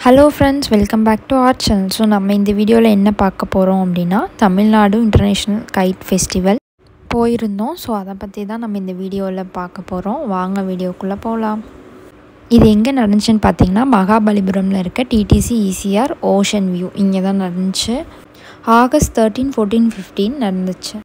Hello friends welcome back to our channel so நம்ம இந்த வீடியோவில் என்ன பார்க்க போகிறோம் அப்படின்னா தமிழ்நாடு இன்டர்நேஷ்னல் கைட் ஃபெஸ்டிவல் போயிருந்தோம் ஸோ அதை பற்றி தான் நம்ம இந்த வீடியோவில் பார்க்க போகிறோம் வாங்க வீடியோக்குள்ளே போகலாம் இது எங்கே நடந்துச்சுன்னு பார்த்தீங்கன்னா மகாபலிபுரமில் இருக்க டிடிசி இசிஆர் ஓஷன் வியூ இங்கே தான் நடந்துச்சு ஆகஸ்ட் தேர்ட்டீன் ஃபோர்டீன் ஃபிஃப்டீன் நடந்துச்சு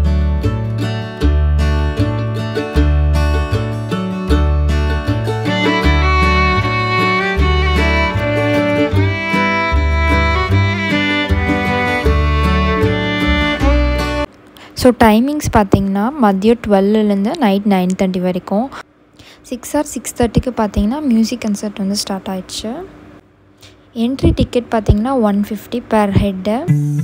ஸோ டைமிங்ஸ் பார்த்தீங்கன்னா மதியம் டுவெல்லேருந்து நைட் நைன் தேர்ட்டி வரைக்கும் சிக்ஸ் ஆர் சிக்ஸ் தேர்ட்டிக்கு பார்த்தீங்கன்னா மியூசிக் கன்சர்ட் வந்து ஸ்டார்ட் ஆயிடுச்சு என்ட்ரி டிக்கெட் பார்த்தீங்கன்னா one fifty per head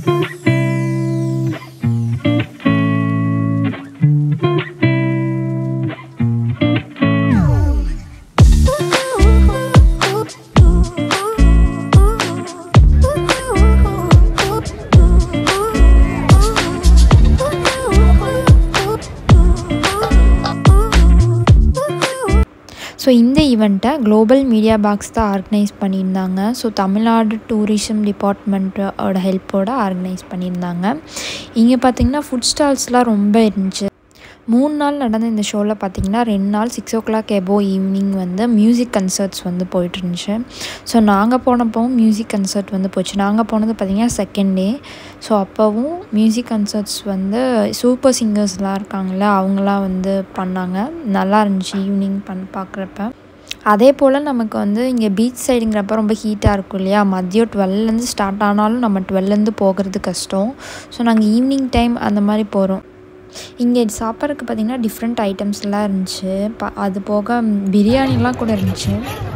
so இந்த ஈவெண்ட்டை குளோபல் மீடியா பாக்ஸ் தான் ஆர்கனைஸ் பண்ணியிருந்தாங்க ஸோ தமிழ்நாடு டூரிசம் டிபார்ட்மெண்ட்டோட ஹெல்ப்போடு ஆர்கனைஸ் பண்ணியிருந்தாங்க இங்கே பார்த்திங்கன்னா ஃபுட் ஸ்டால்ஸ்லாம் ரொம்ப இருந்துச்சு மூணு நாள் நடந்த இந்த ஷோவில் பார்த்திங்கன்னா ரெண்டு நாள் சிக்ஸ் ஓ கிளாக் எபோ ஈவினிங் வந்து மியூசிக் கன்சர்ட்ஸ் வந்து போயிட்டு இருந்துச்சு ஸோ நாங்கள் போனப்போவும் மியூசிக் கன்சர்ட் வந்து போச்சு நாங்கள் போனது பார்த்திங்கன்னா செகண்ட் டே ஸோ அப்போவும் மியூசிக் கன்சர்ட்ஸ் வந்து சூப்பர் சிங்கர்ஸ்லாம் இருக்காங்கள அவங்களாம் வந்து பண்ணாங்க நல்லா இருந்துச்சு ஈவினிங் பண் பார்க்குறப்ப அதே போல் நமக்கு வந்து இங்கே பீச் சைடுங்கிறப்ப ரொம்ப ஹீட்டாக இருக்கும் இல்லையா மதியம் டுவெல்லேருந்து ஸ்டார்ட் ஆனாலும் நம்ம டுவெல்லேருந்து போகிறது கஷ்டம் ஸோ நாங்கள் ஈவினிங் டைம் அந்த மாதிரி போகிறோம் இங்கே சாப்பிட்றதுக்கு பார்த்திங்கன்னா டிஃப்ரெண்ட் ஐட்டம்ஸ்லாம் இருந்துச்சு ப அது போக பிரியாணிலாம் கூட இருந்துச்சு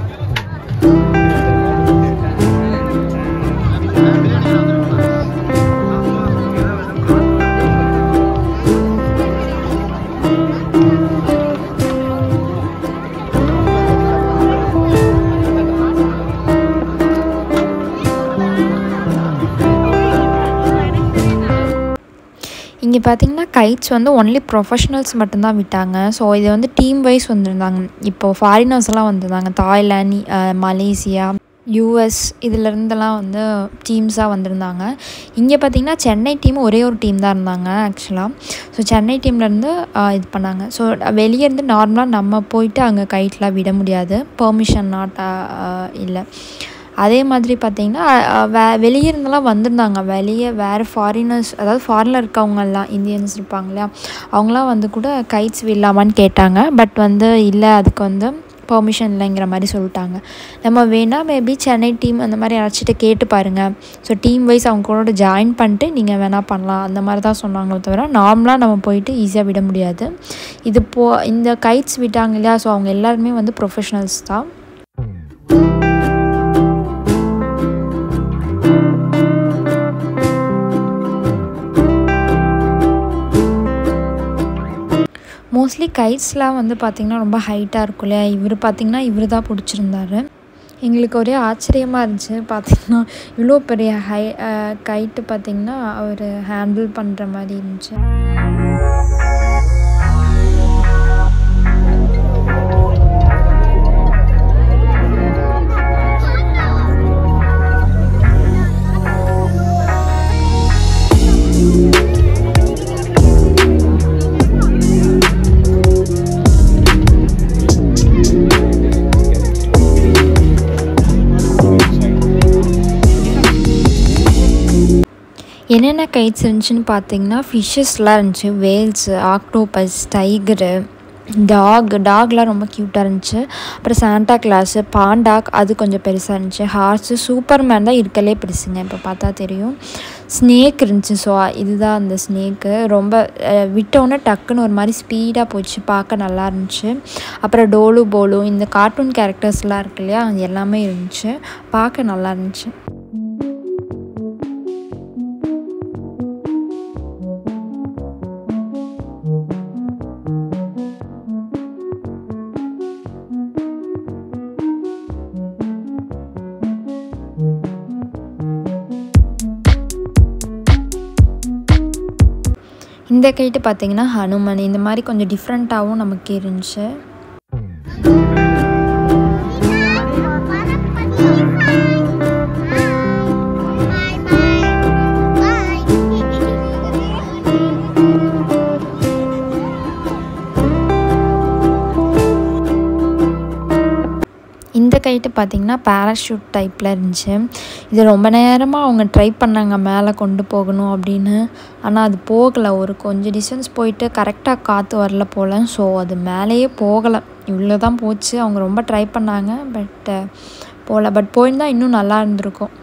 இங்கே பார்த்தீங்கன்னா கைட்ஸ் வந்து ஒன்லி ப்ரொஃபஷனல்ஸ் மட்டும்தான் விட்டாங்க ஸோ இது வந்து டீம் வைஸ் வந்திருந்தாங்க இப்போது ஃபாரினர்ஸ் எல்லாம் வந்திருந்தாங்க தாய்லாந்து மலேசியா யூஎஸ் இதிலேருந்தெல்லாம் வந்து டீம்ஸாக வந்திருந்தாங்க இங்கே பார்த்திங்கன்னா சென்னை டீம் ஒரே ஒரு டீம் தான் இருந்தாங்க ஆக்சுவலாக ஸோ சென்னை டீம்லேருந்து இது பண்ணாங்க ஸோ வெளியே இருந்து நார்மலாக நம்ம போயிட்டு அங்கே கைட்லாம் விட முடியாது பெர்மிஷன் நாட் இல்லை அதே மாதிரி பார்த்திங்கன்னா வே வெளியே இருந்தெல்லாம் வந்திருந்தாங்க வெளியே வேறு ஃபாரினர்ஸ் அதாவது ஃபாரினில் இருக்கவங்கெல்லாம் இந்தியன்ஸ் இருப்பாங்க இல்லையா அவங்களாம் வந்து கூட கைட்ஸ் விடலாமான்னு கேட்டாங்க பட் வந்து இல்லை அதுக்கு வந்து பெர்மிஷன் இல்லைங்கிற மாதிரி சொல்லிட்டாங்க நம்ம வேணால் மேபி சென்னை டீம் அந்த மாதிரி யாராச்சிட்ட கேட்டு பாருங்கள் ஸோ டீம் வைஸ் அவங்க கூட ஜாயின் பண்ணிட்டு நீங்கள் வேணால் பண்ணலாம் அந்த மாதிரி தான் சொன்னாங்களே தவிர நார்மலாக நம்ம போயிட்டு ஈஸியாக விட முடியாது இது போ இந்த கைட்ஸ் விட்டாங்க இல்லையா ஸோ அவங்க எல்லாருமே வந்து ப்ரொஃபஷனல்ஸ் தான் மோஸ்ட்லி கைட்ஸ்லாம் வந்து பார்த்திங்கன்னா ரொம்ப ஹைட்டாக இருக்கும் இல்லையா இவர் பார்த்திங்கன்னா இவர் தான் பிடிச்சிருந்தாரு எங்களுக்கு ஒரே ஆச்சரியமாக இருந்துச்சு பார்த்திங்கன்னா இவ்வளோ பெரிய ஹை கைட்டு பார்த்திங்கன்னா அவர் ஹேண்டில் பண்ணுற மாதிரி இருந்துச்சு என்னென்ன கைட்ஸ் இருந்துச்சுன்னு பார்த்தீங்கன்னா ஃபிஷ்ஷஸ்லாம் இருந்துச்சு வேல்ஸு ஆக்டோபஸ் டைகரு டாக் டாக்லாம் ரொம்ப க்யூட்டாக இருந்துச்சு அப்புறம் சாண்டா கிளாஸு பாண்டாக் அது கொஞ்சம் பெருசாக இருந்துச்சு ஹார்ஸு சூப்பர் மேன் தான் இருக்கலே பெருசுங்க இப்போ பார்த்தா தெரியும் ஸ்னேக் இருந்துச்சு ஸோ இதுதான் அந்த ஸ்னேக்கு ரொம்ப விட்டோன்னே டக்குன்னு ஒரு மாதிரி ஸ்பீடாக போச்சு பார்க்க நல்லா இருந்துச்சு அப்புறம் டோலு போலு இந்த கார்ட்டூன் கேரக்டர்ஸ்லாம் இருக்கு இல்லையா அது எல்லாமே இருந்துச்சு பார்க்க நல்லா இருந்துச்சு இந்த கைட்டு பார்த்தீங்கன்னா ஹனுமன் இந்த மாதிரி கொஞ்சம் டிஃப்ரெண்ட்டாகவும் நமக்கு இருந்துச்சு Thank you. பார்த்திங்கன்னா பேராஷூட் டைப்பில் இருந்துச்சு இது ரொம்ப நேரமாக அவங்க ட்ரை பண்ணாங்க மேலே கொண்டு போகணும் அப்படின்னு ஆனால் அது போகலை ஒரு கொஞ்சம் டிஸ்டன்ஸ் போயிட்டு கரெக்டாக காற்று வரல போல் ஸோ அது மேலேயே போகலை இவ்வளோ தான் போச்சு அவங்க ரொம்ப ட்ரை பண்ணாங்க பட் போகல பட் போயிருந்தா இன்னும் நல்லா இருந்திருக்கும்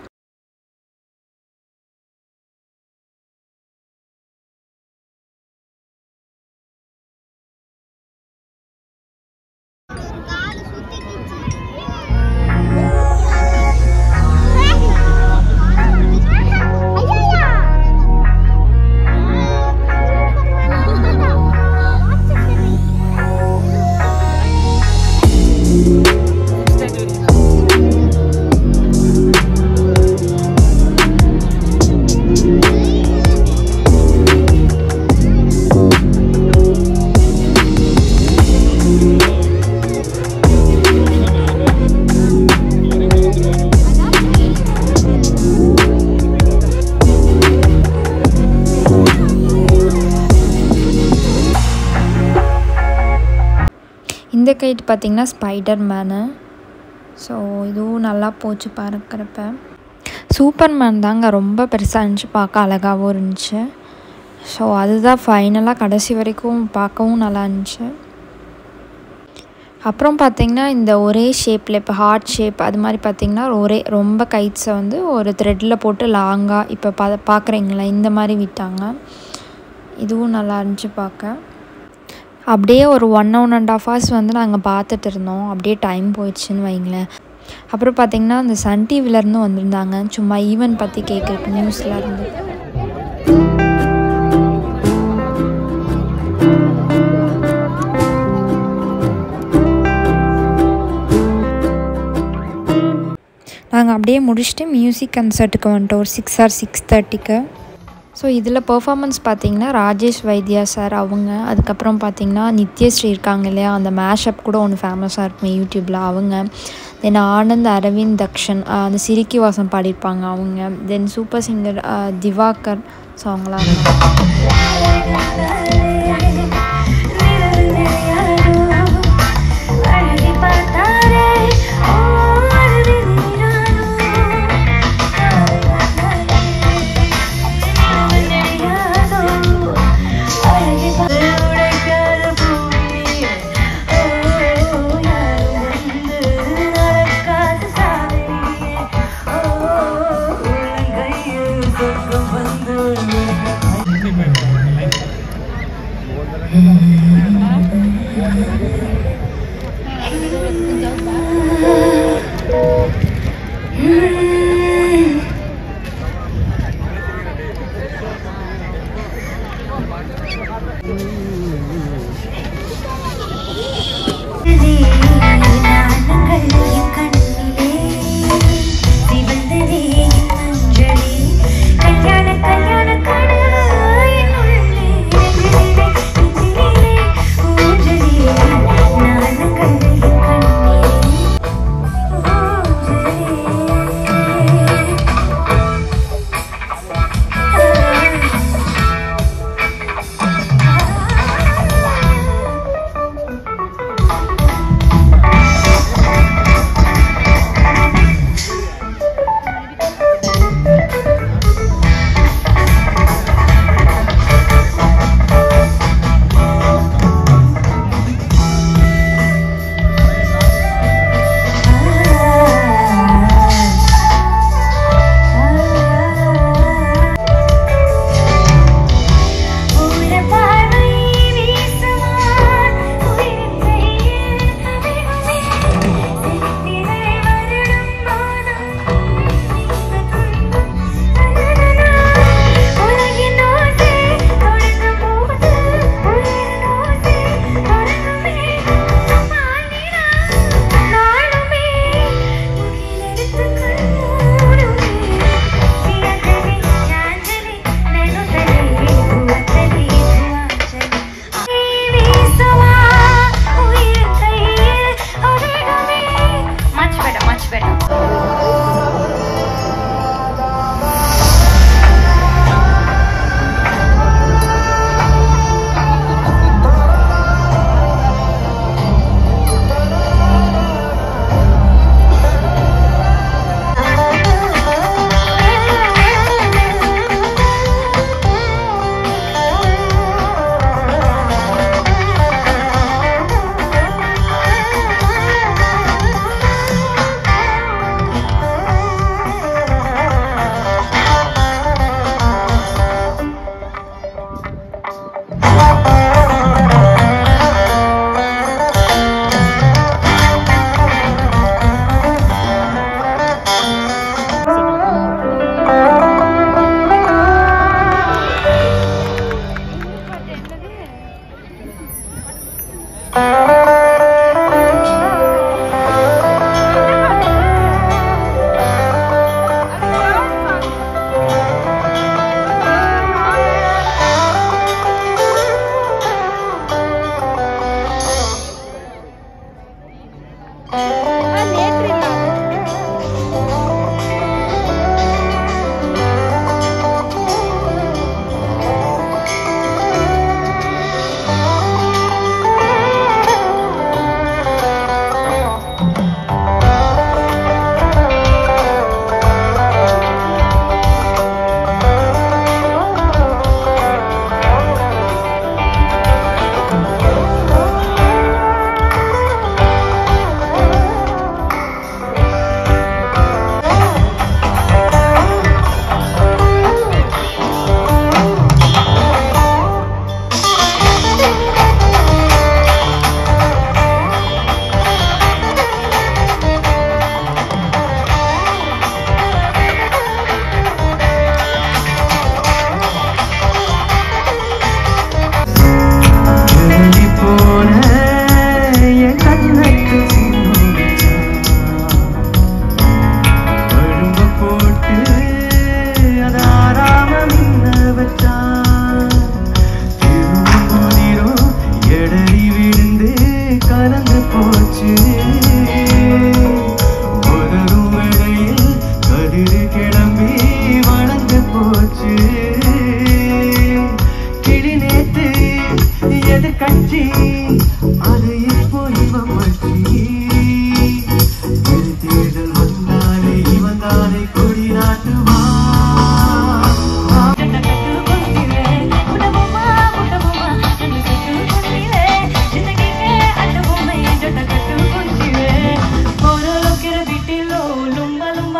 இந்த கைட் பார்த்திங்கன்னா ஸ்பைடர் மேனு ஸோ இதுவும் நல்லா போச்சு பார்க்குறப்ப சூப்பர் மேன் தாங்க ரொம்ப பெருசாக இருந்துச்சு பார்க்க அழகாகவும் இருந்துச்சு ஸோ அதுதான் ஃபைனலாக கடைசி வரைக்கும் பார்க்கவும் நல்லா இருந்துச்சு அப்புறம் பார்த்திங்கன்னா இந்த ஒரே ஷேப்பில் இப்போ ஹார்ட் ஷேப் அது மாதிரி பார்த்திங்கன்னா ஒரே ரொம்ப கைட்ஸை வந்து ஒரு த்ரெட்டில் போட்டு லாங்காக இப்போ பா பார்க்குறீங்களா இந்த மாதிரி விட்டாங்க இதுவும் நல்லா இருந்துச்சு பார்க்க அப்படியே ஒரு one one and half hours வந்து நாங்கள் பார்த்துட்டு இருந்தோம் அப்படியே டைம் போயிடுச்சுன்னு வைங்களேன் அப்புறம் பார்த்திங்கன்னா அந்த சன் டிவிலேருந்து வந்திருந்தாங்க சும்மா ஈவெண்ட் பற்றி கேட்குறக்கு நியூஸில் இருந்து நாங்கள் அப்படியே முடிச்சுட்டு மியூசிக் கன்சர்ட்டுக்கு வந்துட்டோம் ஒரு சிக்ஸ் ஆர் சிக்ஸ் தேர்ட்டிக்கு ஸோ இதில் பெர்ஃபார்மன்ஸ் பார்த்தீங்கன்னா ராஜேஷ் வைத்யா சார் அவங்க அதுக்கப்புறம் பார்த்தீங்கன்னா நித்யஸ்ரீ இருக்காங்க இல்லையா அந்த மேஷப் கூட ஒன்று ஃபேமஸாக இருக்கும் யூடியூப்பில் அவங்க தென் ஆனந்த் அரவிந்த் தக்ஷன் அந்த சிரிக்கி வாசம் பாடியிருப்பாங்க அவங்க then super singer Diwakar so அவங்களாம் இருந்தாங்க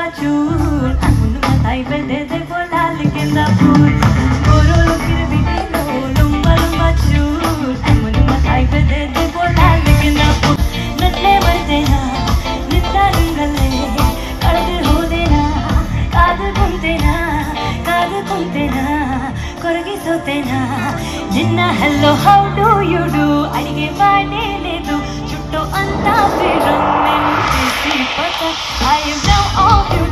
chul Amunu matai bede de bola likinda pool Goro lokir video lumba lumba chul Amunu matai bede de bola likinda pool Natle bardena ನಿತ್ತಾರಿಂಗಲೇ ಕಳೆದು ಹೋದೆನಾ ಕಾದು ಕುಂತೆನಾ ಕಾದು ಕುಂತೆನಾ ಕೊರಗಿಸೋತೆನಾ ನಿನ್ನ hello how do you do ಅಡಿಗೆ ಮಾಡೇನೇದು ಚುಟ್ಟು ಅಂತ ಫಿರನ್ನೆ ಪತ I am now of you